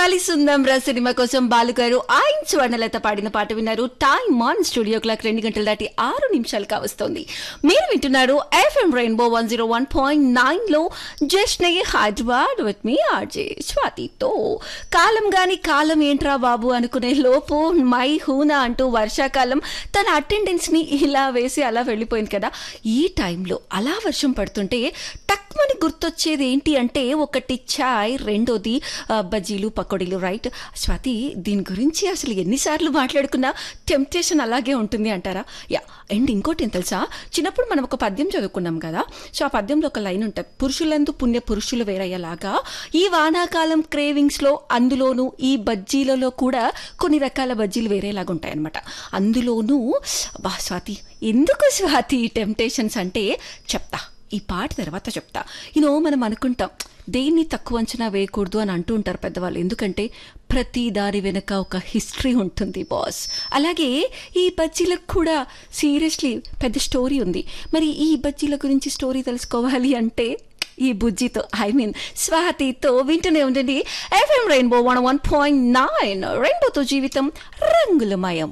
కలిసుందాం రా సినిమా కోసం బాలుగారు ఆయన స్వర్ణలత పాడిన పాట విన్నారు టైమ్ ఆన్ స్టూడియో క్లాక్ రెండు గంటల దాటి ఆరు నిమిషాలు కావస్తోంది మీరు వింటున్నారు FM Rainbow one zero one point nine లో just Hyderabad with me RJ స్వాతితో కాలం గాని కాలం ఏంట్రా బాబు అనుకునే లోపు మై హూనా అంటూ వర్షాకాలం తన అటెండెన్స్ ని ఇలా వేసి అలా వెళ్ళిపోయింది కదా ఈ టైంలో అలా వర్షం పడుతుంటే టక్మని గుర్తొచ్చేది ఏంటి అంటే ఒకటి చాయ్ రెండోది ఆ, బజ్జీలు పకోడీలు రైట్ స్వాతి దీని గురించి అసలు ఎన్నిసార్లు మాట్లాడుకున్నా టెంప్టేషన్ అలాగే ఉంటుంది అంటారా యా అండ్ ఇంకోటి ఏం తెలుసా చిన్నప్పుడు మనం ఒక పద్యం చదువుకున్నాం కదా సో ఆ పద్యంలో ఒక లైన్ ఉంటుంది పురుషులందు పుణ్య పురుషులు వేరయ్యేలాగా ఈ వానాకాలం క్రేవింగ్స్లో అందులోనూ ఈ బజ్జీలలో కూడా కొన్ని రకాల బజ్జీలు వేరేలాగా ఉంటాయి అనమాట అందులోనూ బా స్వాతి ఎందుకు స్వాతి టెంప్టేషన్స్ అంటే చెప్తా ఈ పాట తర్వాత చెప్తా యూనో మనం అనుకుంటాం దేన్ని తక్కువ అంచనా వేయకూడదు అని అంటూ ఉంటారు పెద్దవాళ్ళు ఎందుకంటే ప్రతి దారి వెనక ఒక హిస్టరీ ఉంటుంది బాస్ అలాగే ఈ బజ్జీలకు కూడా సీరియస్లీ పెద్ద స్టోరీ ఉంది మరి ఈ బజ్జీల గురించి స్టోరీ తెలుసుకోవాలి అంటే ఈ బుజ్జితో ఐ మీన్ స్వాతితో వింటూనే ఉండండి FM Rainbow one one point nine రెయిన్బోతో జీవితం రంగులమయం